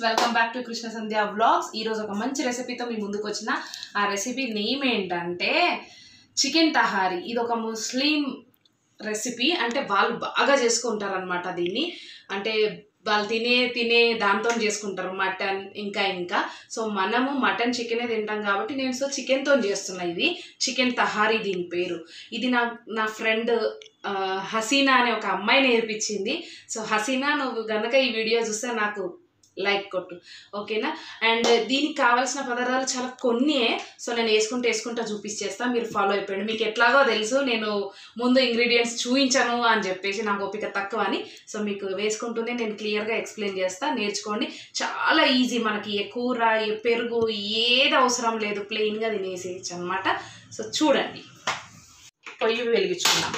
Welcome back to Krishna Sandhya vlogs ఈరోజు ఒక మంచి రెసిపీతో మీ ముందుకు వచ్చిన ఆ రెసిపీ నేమ్ ఏంటంటే చికెన్ తహారీ ఇది ఒక ముస్లిం రెసిపీ అంటే వాళ్ళు బాగా చేసుకుంటారు అనమాట దీన్ని అంటే వాళ్ళు తినే తినే దాంతో చేసుకుంటారు మటన్ ఇంకా ఇంకా సో మనము మటన్ చికెనే తింటాం కాబట్టి నేను సో చికెన్తో చేస్తున్నా ఇది చికెన్ తహారీ దీని పేరు ఇది నా నా ఫ్రెండ్ హసీనా అనే ఒక అమ్మాయి నేర్పించింది సో హసీనా నువ్వు గనక ఈ వీడియో చూస్తే నాకు లైక్ కొట్టు ఓకేనా అండ్ దీనికి కావాల్సిన పదార్థాలు చాలా కొన్నియే సో నేను వేసుకుంటూ వేసుకుంటా చూపించేస్తా మీరు ఫాలో అయిపోయండి మీకు ఎట్లాగో తెలుసు నేను ముందు ఇంగ్రీడియంట్స్ చూపించాను అని చెప్పేసి నాకు ఓపిక తక్కువ అని సో మీకు వేసుకుంటూనే నేను క్లియర్గా ఎక్స్ప్లెయిన్ చేస్తా నేర్చుకోండి చాలా ఈజీ మనకి ఏ కూర ఏ పెరుగు ఏది అవసరం లేదు ప్లెయిన్గా తినేసేయచ్చు అనమాట సో చూడండి పొయ్యి వెలిగించుకున్నాం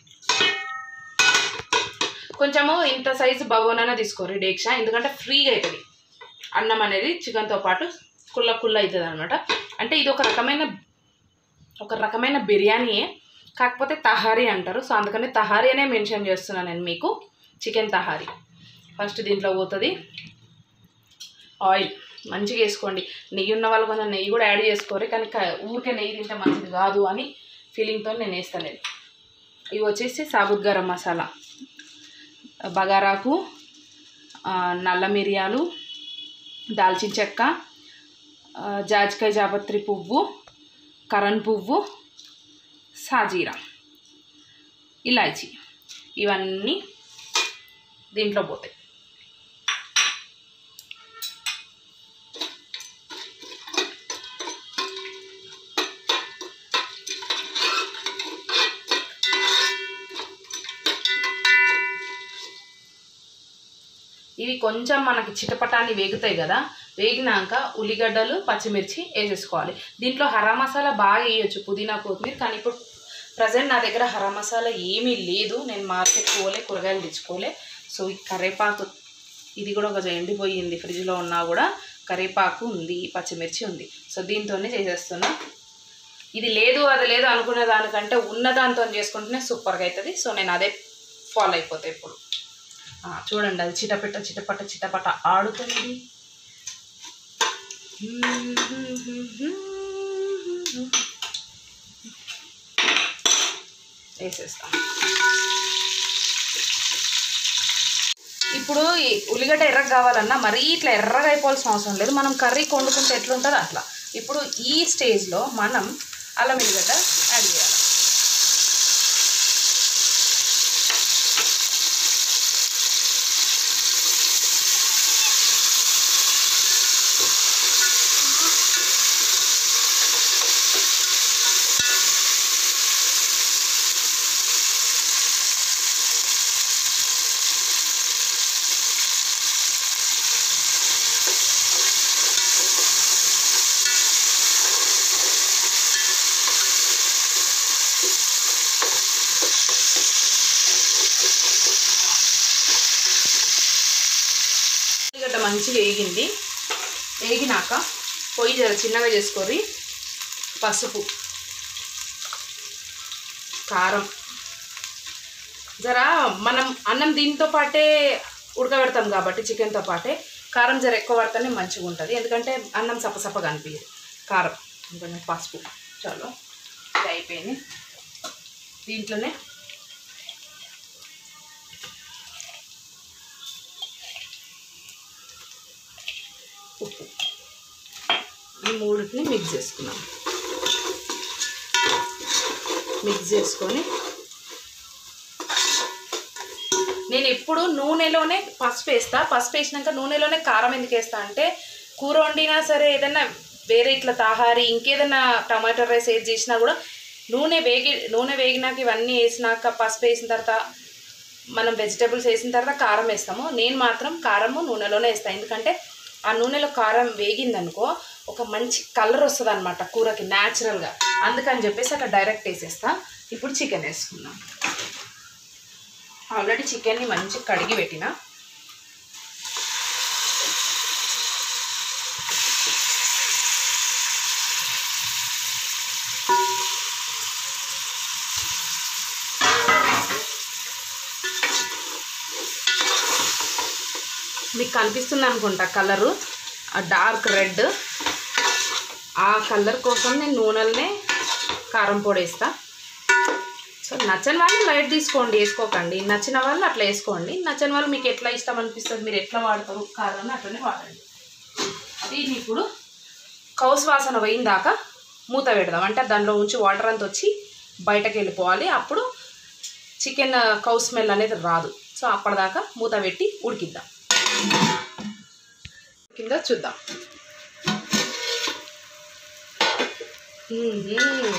కొంచెము ఇంత సైజు బగోనైనా తీసుకోరు డేక్షా ఎందుకంటే ఫ్రీగా అవుతుంది అన్నం అనేది చికెన్తో పాటు కుల్ల కుల్ల అవుతుంది అనమాట అంటే ఇది ఒక రకమైన ఒక రకమైన బిర్యానీయే కాకపోతే తహారీ అంటారు సో అందుకని తహారీ అనే మెన్షన్ చేస్తున్నాను నేను మీకు చికెన్ తహారీ ఫస్ట్ దీంట్లో పోతుంది ఆయిల్ మంచిగా వేసుకోండి నెయ్యి ఉన్న వాళ్ళు కొంచెం నెయ్యి కూడా యాడ్ చేసుకోరు కానీ క- ఊరికే నెయ్యి తింటే మంచిది కాదు అని ఫీలింగ్తో నేను వేస్తాను ఇది ఇవి వచ్చేసి సాబుత్ గరం మసాలా బగారాకు ఆ, నల్ల మిరియాలు దాల్చిన చెక్క ఆ, జాజికాయ జాపత్రి పువ్వు కరణ్ పువ్వు సాజీరా ఇలాచి ఇవన్నీ దీంట్లో పోతాయి ఇవి కొంచెం మనకి చిటపటాన్ని వేగుతాయి కదా వేగినాక ఉల్లిగడ్డలు పచ్చిమిర్చి వేసేసుకోవాలి దీంట్లో హరా మసాలా బాగా వేయొచ్చు పుదీనా కొత్తిమీర కానీ ఇప్పుడు ప్రజెంట్ నా దగ్గర హరా మసాలా ఏమీ లేదు నేను మార్కెట్ పోలే కూరగాయలు తెచ్చుకోలే సో ఈ కరేపాకు ఇది కూడా కొంచెం ఎండిపోయింది ఫ్రిడ్జ్లో ఉన్నా కూడా కరేపాకు ఉంది పచ్చిమిర్చి ఉంది సో దీంతోనే చేసేస్తున్నా ఇది లేదు అది లేదు అనుకునే దానికంటే ఉన్న దాంతో చేసుకుంటేనే సూపర్గా అవుతుంది సో నేను అదే ఫాలో అయిపోతాయి ఇప్పుడు ఆ, చూడండి అది చిటపట చిటపట చిటపట ఆడుతుంది వేసేస్తాం ఇప్పుడు ఈ ఉల్లిగడ్డ ఎర్రగా కావాలన్నా మరీ ఇట్లా ఎర్రగా అయిపోవాల్సిన అవసరం లేదు మనం కర్రీ వండుకుంటే ఎట్లుంటుందో అట్లా ఇప్పుడు ఈ స్టేజ్లో మనం అల్లం ఎల్లిగడ్డ యాడ్ చేయాలి ఉల్లిగడ్డ మంచిగా వేగింది వేగినాక పొయ్యి జర చిన్నగా చేసుకొని పసుపు కారం జర మనం అన్నం దీంతో పాటే ఉడకబెడతాం కాబట్టి చికెన్తో పాటే కారం జర ఎక్కువ పడితేనే మంచిగా ఉంటుంది ఎందుకంటే అన్నం సపసపగా అనిపించదు కారం కొంచెం పసుపు చాలు ఇది అయిపోయింది దీంట్లోనే ఉప్పు ఈ మూడింటిని మిక్స్ చేసుకున్నాం మిక్స్ చేసుకొని నేను ఎప్పుడు నూనెలోనే పసుపు వేస్తా పసుపు వేసినాక నూనెలోనే కారం ఎందుకు వేస్తా అంటే కూర వండినా సరే ఏదైనా వేరే ఇట్లా తాహారి ఇంకేదైనా టమాటో రైస్ ఏది చేసినా కూడా నూనె వేగి నూనె వేగినాక ఇవన్నీ వేసినాక పసుపు వేసిన తర్వాత మనం వెజిటేబుల్స్ వేసిన తర్వాత కారం వేస్తాము నేను మాత్రం కారము నూనెలోనే వేస్తాను ఎందుకంటే ఆ నూనెలో కారం వేగిందనుకో ఒక మంచి కలర్ వస్తుంది అనమాట కూరకి న్యాచురల్గా అందుకని చెప్పేసి అక్కడ డైరెక్ట్ వేసేస్తా ఇప్పుడు చికెన్ వేసుకుందాం ఆల్రెడీ చికెన్ని మంచి కడిగి పెట్టిన మిక్స్ కనిపిస్తుంది అనుకుంటా కలరు డార్క్ రెడ్ ఆ కలర్ కోసం నేను నూనెలనే కారం పొడి వేస్తా సో నచ్చని వాళ్ళు లైట్ తీసుకోండి వేసుకోకండి నచ్చిన వాళ్ళు అట్లా వేసుకోండి నచ్చని వాళ్ళు మీకు ఎట్లా ఇష్టం అనిపిస్తుంది మీరు ఎట్లా వాడతారు కారం అట్లనే వాడండి దీన్ని ఇప్పుడు కౌస్ వాసన పోయిందాక మూత పెడదాం అంటే దానిలో ఉంచి వాటర్ అంతా వచ్చి బయటకు వెళ్ళిపోవాలి అప్పుడు చికెన్ కౌ స్మెల్ అనేది రాదు సో అప్పటిదాకా మూత పెట్టి ఉడికిద్దాం కింద చూద్దాం మ్మ్.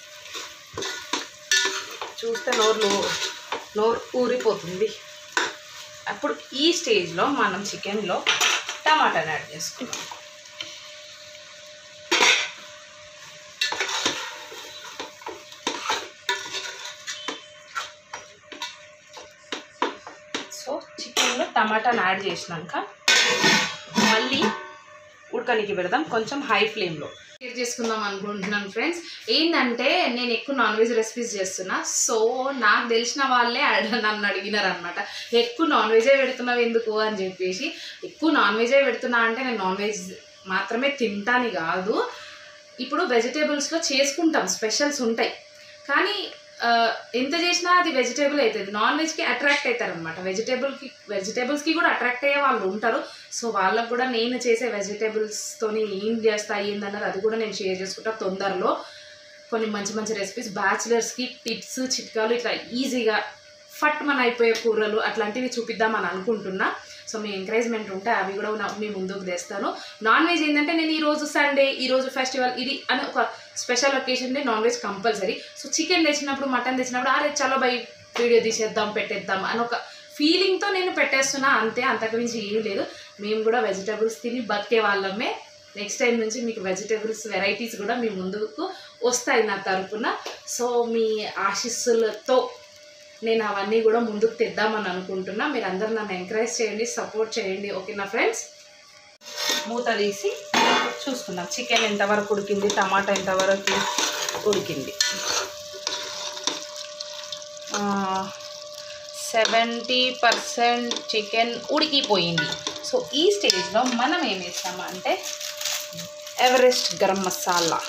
చూస్తే నోరు నోరు ఊరిపోతుంది అప్పుడు ఈ స్టేజ్లో మనం చికెన్లో టమాటాని యాడ్ చేసుకుందాం సో చికెన్లో టమాటాని యాడ్ చేసినాక మళ్ళీ ఉడకనికి పెడదాం కొంచెం హై ఫ్లేమ్లో షేర్ చేసుకుందాం అనుకుంటున్నాను ఫ్రెండ్స్ ఏంటంటే నేను ఎక్కువ నాన్ వెజ్ రెసిపీస్ చేస్తున్నా సో నాకు తెలిసిన వాళ్ళే అడ- నన్ను అడిగినారు అనమాట ఎక్కువ నాన్ వెజే పెడుతున్నావు ఎందుకు అని చెప్పేసి ఎక్కువ నాన్ వెజే పెడుతున్నా అంటే నేను నాన్ వెజ్ మాత్రమే తింటాని కాదు ఇప్పుడు వెజిటేబుల్స్లో చేసుకుంటాం స్పెషల్స్ ఉంటాయి కానీ ఆ, ఎంత చేసినా అది వెజిటేబుల్ అవుతుంది నాన్ వెజ్కి అట్రాక్ట్ అవుతారు అనమాట వెజిటేబుల్కి వెజిటేబుల్స్కి కూడా అట్రాక్ట్ అయ్యే వాళ్ళు ఉంటారు సో వాళ్ళకు కూడా నేను చేసే వెజిటేబుల్స్తోని ఏం చేస్తా ఏందన్నది అది కూడా నేను షేర్ చేసుకుంటా తొందరలో కొన్ని మంచి మంచి రెసిపీస్ బ్యాచిలర్స్కి టిప్స్ చిట్కాలు ఇట్లా ఈజీగా ఫట్ మన అయిపోయే కూరలు అట్లాంటివి చూపిద్దామని అనుకుంటున్నా సో మీ ఎంకరేజ్మెంట్ ఉంటే అవి కూడా నా- మీ ముందుకు తెస్తాను నాన్ వెజ్ ఏంటంటే నేను ఈ రోజు సండే ఈ రోజు ఫెస్టివల్ ఇది అని ఒక special occasion day non veg compulsory so chicken తెచ్చినప్పుడు మటన్ తెచ్చినప్పుడు అరే చలో బై వీడియో తీసేద్దాం పెట్టేద్దాం అని ఒక ఫీలింగ్తో నేను పెట్టేస్తున్నా అంతే అంతకుమించి ఏం లేదు మేము కూడా వెజిటేబుల్స్ తిని బతికే వాళ్ళమే నెక్స్ట్ టైం నుంచి మీకు వెజిటేబుల్స్ వెరైటీస్ కూడా మీ ముందుకు వస్తాయి నా తరపున సో మీ ఆశీస్సులతో నేను అవన్నీ కూడా ముందుకు తెద్దామని అనుకుంటున్నా మీరు అందరు నన్ను ఎంకరేజ్ చేయండి సపోర్ట్ చేయండి ఓకేనా ఫ్రెండ్స్ మూత తీసి చూసుకుందాం చికెన్ ఎంతవరకు ఉడికింది టమాటా ఎంతవరకు ఉడికింది సెవెంటీ పర్సెంట్ చికెన్ ఉడికిపోయింది సో ఈ స్టేజ్లో మనం ఏం వేస్తామంటే ఎవరెస్ట్ గరం మసాలా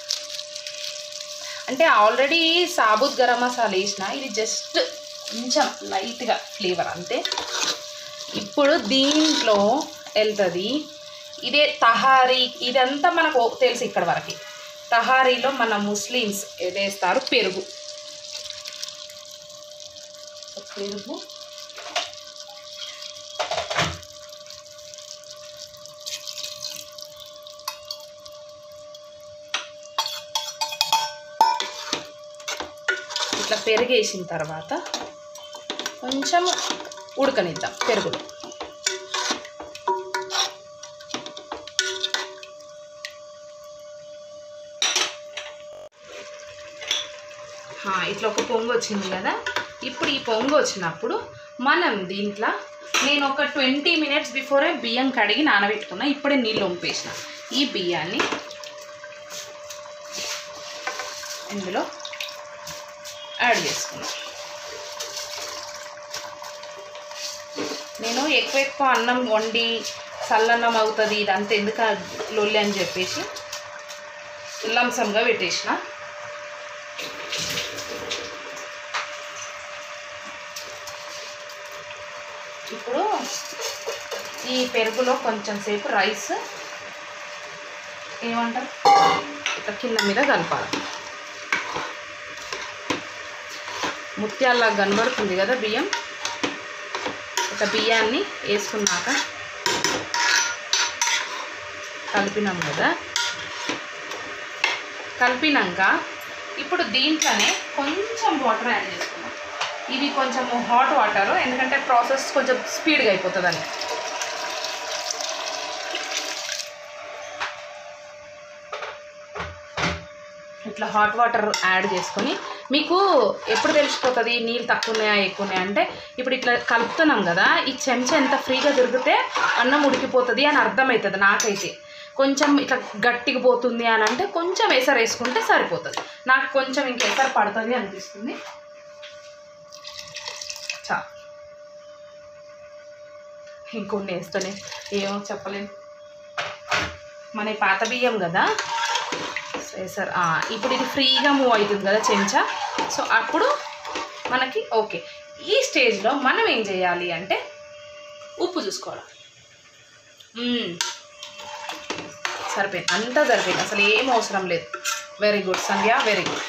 అంటే ఆల్రెడీ సాబుత్ గరం మసాలా వేసిన ఇది జస్ట్ కొంచెం లైట్గా ఫ్లేవర్ అంతే ఇప్పుడు దీంట్లో వెళ్తుంది ఇదే తహారీ ఇదంతా మనకు తెలుసు ఇక్కడ వరకు తహారీలో మన ముస్లిమ్స్ వేస్తారు పెరుగు పెరుగు ఇట్లా పెరుగేసిన తర్వాత కొంచెం ఉడకనిద్దాం పెరుగులో హా, ఇట్లా ఒక పొంగు వచ్చింది కదా ఇప్పుడు ఈ పొంగు వచ్చినప్పుడు మనం దీంట్లో నేను ఒక ట్వంటీ మినిట్స్ బిఫోరే బియ్యం కడిగి నానబెట్టుకున్నా ఇప్పుడే నీళ్ళు వంపేసిన ఈ బియ్యాన్ని ఇందులో యాడ్ చేసుకున్నాం నేను ఎక్కువ ఎక్కువ అన్నం వండి చల్లన్నం అవుతుంది ఇదంతా ఎందుకు ఆ లొల్లి అని చెప్పేసి లంసంగా పెట్టేసిన ఇప్పుడు ఈ పెరుగులో కొంచెం సేపు రైస్ ఏమంటారు ఇట్లా కింద మీద కలపాలి ముత్యాల్లా కనబడుతుంది కదా బియ్యం ఒక బియ్యాన్ని వేసుకున్నాక కలిపినాం కదా కలిపినాక ఇప్పుడు దీంట్లోనే కొంచెం వాటర్ యాడ్ చేసుకున్నాం ఇది కొంచెం హాట్ వాటర్ ఎందుకంటే ప్రాసెస్ కొంచెం స్పీడ్గా అయిపోతుందని ఇట్లా హాట్ వాటర్ యాడ్ చేసుకొని మీకు ఎప్పుడు తెలిసిపోతుంది నీళ్ళు తక్కువ ఉన్నాయా ఎక్కువ ఉన్నాయా అంటే ఇప్పుడు ఇట్లా కలుపుతున్నాం కదా ఈ చెంచా ఎంత ఫ్రీగా తిరిగితే అన్నం ఉడికిపోతుంది అని అర్థమవుతుంది నాకైతే కొంచెం ఇట్లా గట్టిగా పోతుంది అని అంటే కొంచెం ఎసరు వేసుకుంటే సరిపోతుంది నాకు కొంచెం ఇంక ఎసరు పడుతుంది అనిపిస్తుంది చా ఇంకొన్ని వేస్తానే ఏమో చెప్పలేను మన పాత బియ్యం కదా సార్ ఇప్పుడు ఇది ఫ్రీగా మూవ్ అవుతుంది కదా చెంచా సో అప్పుడు మనకి ఓకే ఈ స్టేజ్లో మనం ఏం చేయాలి అంటే ఉప్పు చూసుకోవాలి మ్మ్. సరిపోయింది అంతా సరిపోయింది అసలు ఏం అవసరం లేదు very good Sandhya very good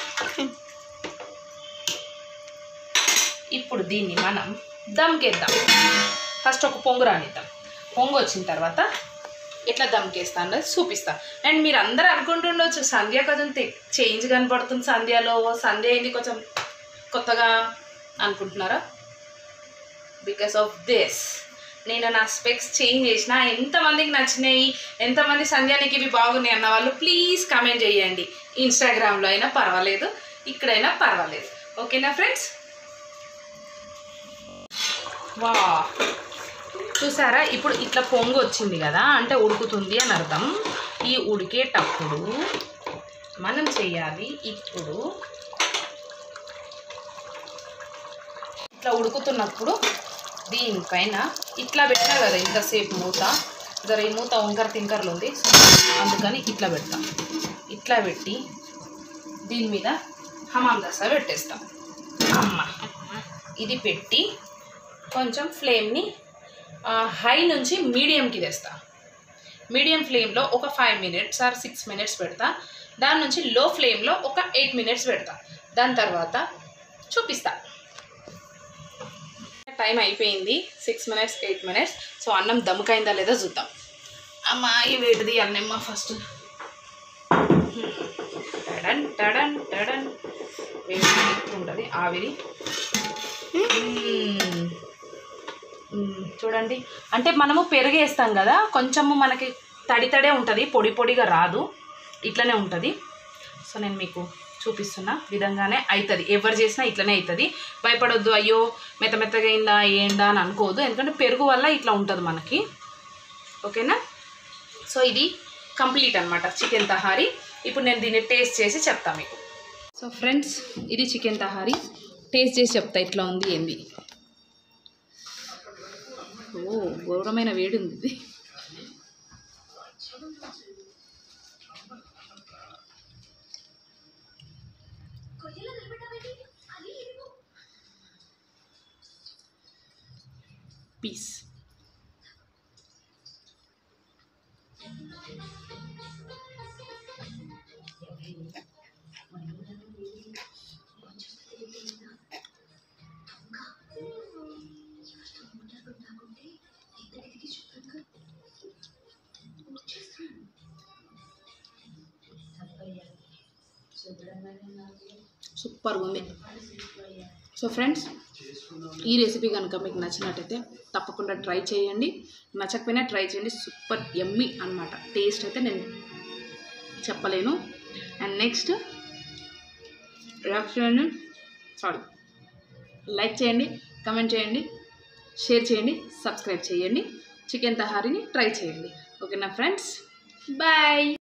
ఇప్పుడు దీన్ని మనం దమ్కేద్దాం ఫస్ట్ ఒక పొంగు రానిద్దాం పొంగు వచ్చిన తర్వాత ఎట్లా దమ్కేస్తా అన్నది చూపిస్తా అండ్ మీరు అందరూ అనుకుంటుండొచ్చు సంధ్య కొంచెం చేంజ్ కనపడుతుంది సంధ్యలో సంధ్య అయింది కొంచెం కొత్తగా అనుకుంటున్నారా బికాస్ ఆఫ్ దిస్ నేను నా స్పెక్స్ చేంజ్ చేసిన ఎంతమందికి నచ్చినాయి ఎంతమంది సంధ్యానికి ఇవి బాగున్నాయి అన్న వాళ్ళు ప్లీజ్ కమెంట్ చేయండి ఇన్స్టాగ్రామ్లో అయినా పర్వాలేదు ఇక్కడైనా పర్వాలేదు ఓకేనా ఫ్రెండ్స్ వా చూసారా ఇప్పుడు ఇట్లా పొంగు వచ్చింది కదా అంటే ఉడుకుతుంది అని అర్థం ఈ ఉడికేటప్పుడు మనం చేయాలి ఇప్పుడు ఇట్లా ఉడుకుతున్నప్పుడు దీనిపైన ఇట్లా పెట్టినా కదా ఇంతసేపు మూత జర ఈ మూత వంకర తింకర్లు ఉంది సో అందుకని ఇట్లా పెడతాం ఇట్లా పెట్టి దీని మీద హమాం దసా పెట్టేస్తాం అమ్మ ఇది పెట్టి కొంచెం ఫ్లేమ్ని హై నుంచి మీడియంకి తెస్తా మీడియం ఫ్లేమ్లో ఒక five minutes or six minutes పెడతా దాని నుంచి లో ఫ్లేమ్లో ఒక ఎయిట్ మినిట్స్ పెడతా దాని తర్వాత చూపిస్తా టైం అయిపోయింది six minutes eight minutes so అన్నం దమ్ముకైందా లేదా చూద్దాం అమ్మా ఈ వేటిది అన్నమ్మ ఫస్ట్ టడన్ టడన్ టడన్ వేడి ఉంటుంది ఆవిరి మ్మ్. మ్మ్. చూడండి అంటే మనము పెరుగు వేస్తాం కదా కొంచెము మనకి తడి తడే ఉంటుంది పొడి పొడిగా రాదు ఇట్లనే ఉంటుంది సో నేను మీకు చూపిస్తున్న విధంగానే అవుతుంది ఎవరు చేసినా ఇట్లనే అవుతుంది భయపడొద్దు అయ్యో మెత్త మెత్తగా అయిందా ఏందా అని అనుకోవద్దు ఎందుకంటే పెరుగు వల్ల ఇట్లా ఉంటుంది మనకి ఓకేనా సో ఇది కంప్లీట్ అనమాట చికెన్ తహారీ ఇప్పుడు నేను దీన్ని టేస్ట్ చేసి చెప్తా మీకు సో ఫ్రెండ్స్ ఇది చికెన్ తహారీ టేస్ట్ చేసి చెప్తా ఇట్లా ఉంది ఏంది ఓ ఘోరమైన వేడి ఉంది ఇది పీస్ సూపర్గా ఉంది సో ఫ్రెండ్స్ ఈ రెసిపీ కనుక మీకు నచ్చినట్టయితే తప్పకుండా ట్రై చేయండి నచ్చకపోయినా ట్రై చేయండి సూపర్ ఎమ్మి అన్నమాట టేస్ట్ అయితే నేను చెప్పలేను అండ్ నెక్స్ట్ చేయండి సారీ లైక్ చేయండి కమెంట్ చేయండి షేర్ చేయండి సబ్స్క్రైబ్ చేయండి చికెన్ తహారీని ట్రై చేయండి ఓకేనా ఫ్రెండ్స్ బాయ్